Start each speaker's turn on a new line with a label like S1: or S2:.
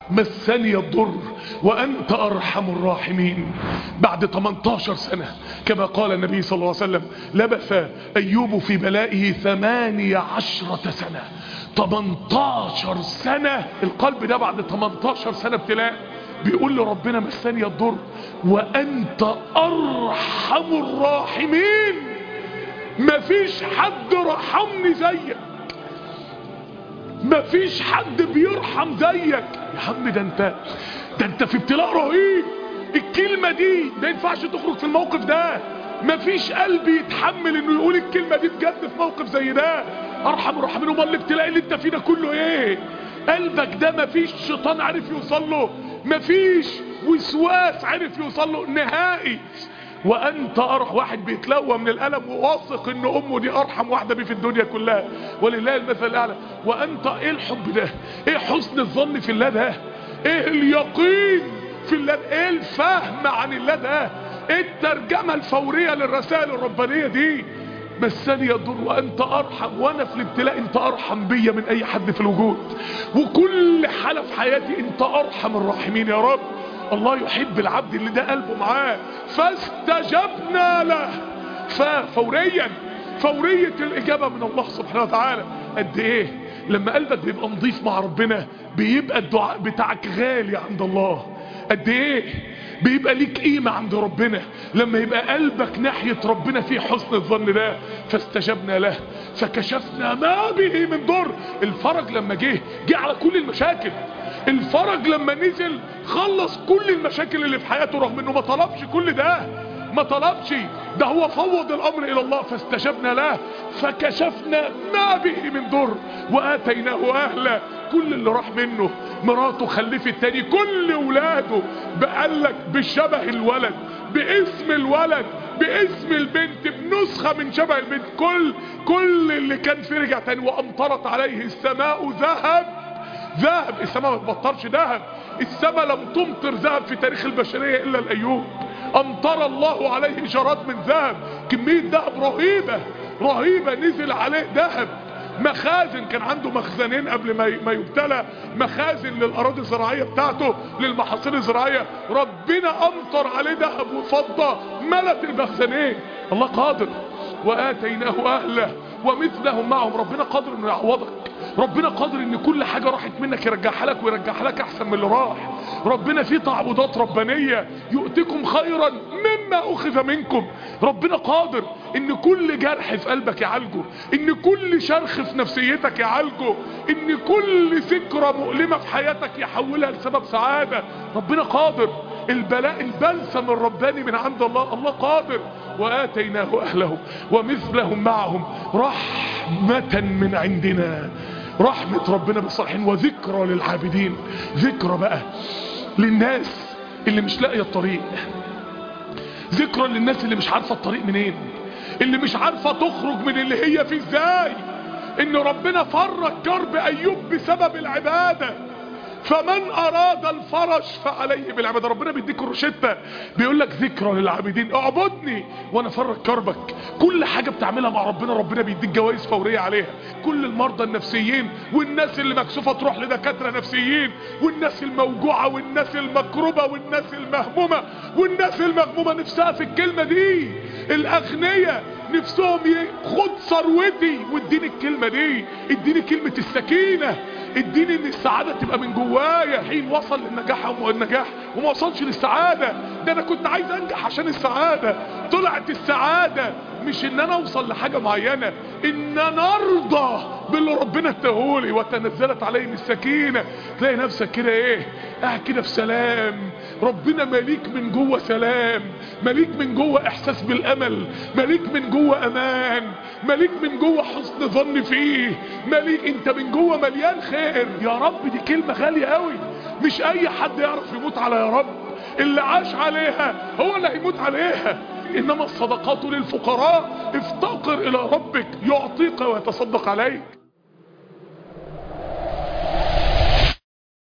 S1: مسني الضر وأنت أرحم الراحمين بعد 18 سنة كما قال النبي صلى الله عليه وسلم لبث أيوب في بلائه ثمانية عشرة سنة 18 سنة القلب ده بعد 18 سنة ابتلاء بيقول لربنا مسني الضر وأنت أرحم الراحمين مفيش حد رحمني زيك مفيش حد بيرحم زيك يا عم ده انت ده انت في ابتلاء رهيب الكلمة دي ما ينفعش تخرج في الموقف ده مفيش قلب يتحمل انه يقول الكلمة دي بجد في موقف زي ده ارحم الراحمين امال الابتلاء اللي انت فيه ده كله ايه قلبك ده مفيش شيطان عارف يوصل له مفيش وسواس عارف يوصل له نهائي وانت ارح واحد بيتلوى من الالم وواثق ان امه دي ارحم واحده بيه في الدنيا كلها ولله المثل الاعلى وانت ايه الحب ده ايه حسن الظن في الله ده ايه اليقين في الله ده؟ ايه الفهم عن الله ده ايه الترجمه الفوريه للرسائل الربانيه دي مسني يضر وانت ارحم وانا في الابتلاء انت ارحم بيا من اي حد في الوجود وكل حاله في حياتي انت ارحم الراحمين يا رب الله يحب العبد اللي ده قلبه معاه فاستجبنا له ففوريا فورية الإجابة من الله سبحانه وتعالى قد إيه لما قلبك بيبقى نظيف مع ربنا بيبقى الدعاء بتاعك غالي عند الله قد إيه بيبقى ليك قيمة عند ربنا لما يبقى قلبك ناحية ربنا فيه حسن الظن ده فاستجبنا له فكشفنا ما به من ضر الفرج لما جه جه على كل المشاكل الفرج لما نزل خلص كل المشاكل اللي في حياته رغم انه ما طلبش كل ده ما طلبش ده هو فوض الامر الى الله فاستجبنا له فكشفنا ما به من ضر واتيناه اهله كل اللي راح منه مراته خلفت تاني كل ولاده بقالك بشبه الولد باسم الولد باسم البنت بنسخة من شبه البنت كل كل اللي كان فيه رجع تاني وامطرت عليه السماء ذهب ذهب السماء ما تبطرش ذهب السماء لم تمطر ذهب في تاريخ البشرية الا الايوب امطر الله عليه جراد من ذهب كمية ذهب رهيبة رهيبة نزل عليه ذهب مخازن كان عنده مخزنين قبل ما ما يبتلى مخازن للاراضي الزراعيه بتاعته للمحاصيل الزراعيه ربنا امطر عليه ذهب وفضه ملت المخزنين الله قادر واتيناه اهله ومثلهم معهم ربنا قادر انه يعوضك ربنا قادر ان كل حاجة راحت منك يرجعها لك ويرجعها لك احسن من اللي راح ربنا فيه تعبدات ربانية يؤتكم خيرا مما اخذ منكم ربنا قادر ان كل جرح في قلبك يعالجه ان كل شرخ في نفسيتك يعالجه ان كل ذكرى مؤلمة في حياتك يحولها لسبب سعادة ربنا قادر البلاء البلسم الرباني من عند الله الله قادر وآتيناه أهله ومثلهم معهم رحمة من عندنا رحمة ربنا بالصالحين وذكرى للعابدين ذكرى بقى للناس اللي مش لاقية الطريق ذكرى للناس اللي مش عارفة الطريق منين اللي مش عارفة تخرج من اللي هي فيه ازاي ان ربنا فرج كرب ايوب بسبب العبادة فمن اراد الفرج فعليه بالعبادة ربنا بيديك الروشتة بيقول لك ذكرى للعابدين اعبدني وانا فرج كربك كل حاجة بتعملها مع ربنا ربنا بيديك جوائز فورية عليها كل المرضى النفسيين والناس اللي مكسوفة تروح لدكاترة نفسيين والناس الموجوعة والناس المكروبة والناس المهمومة والناس المغمومة نفسها في الكلمة دي الاغنياء نفسهم خد ثروتي واديني الكلمة دي اديني كلمة السكينة اديني ان السعادة تبقى من جوايا حين وصل للنجاح والنجاح وما وصلش للسعادة ده انا كنت عايز انجح عشان السعادة طلعت السعادة مش ان انا اوصل لحاجة معينة ان انا ارضى باللي ربنا اداهولي وتنزلت عليهم السكينة تلاقي نفسك كده ايه قاعد كده في سلام ربنا مليك من جوه سلام مليك من جوه احساس بالامل مليك من جوه امان مليك من جوه حسن ظن فيه مليك انت من جوه مليان خير يا رب دي كلمة غالية قوي مش اي حد يعرف يموت على يا رب اللي عاش عليها هو اللي هيموت عليها انما الصدقات للفقراء افتقر الى ربك يعطيك ويتصدق عليك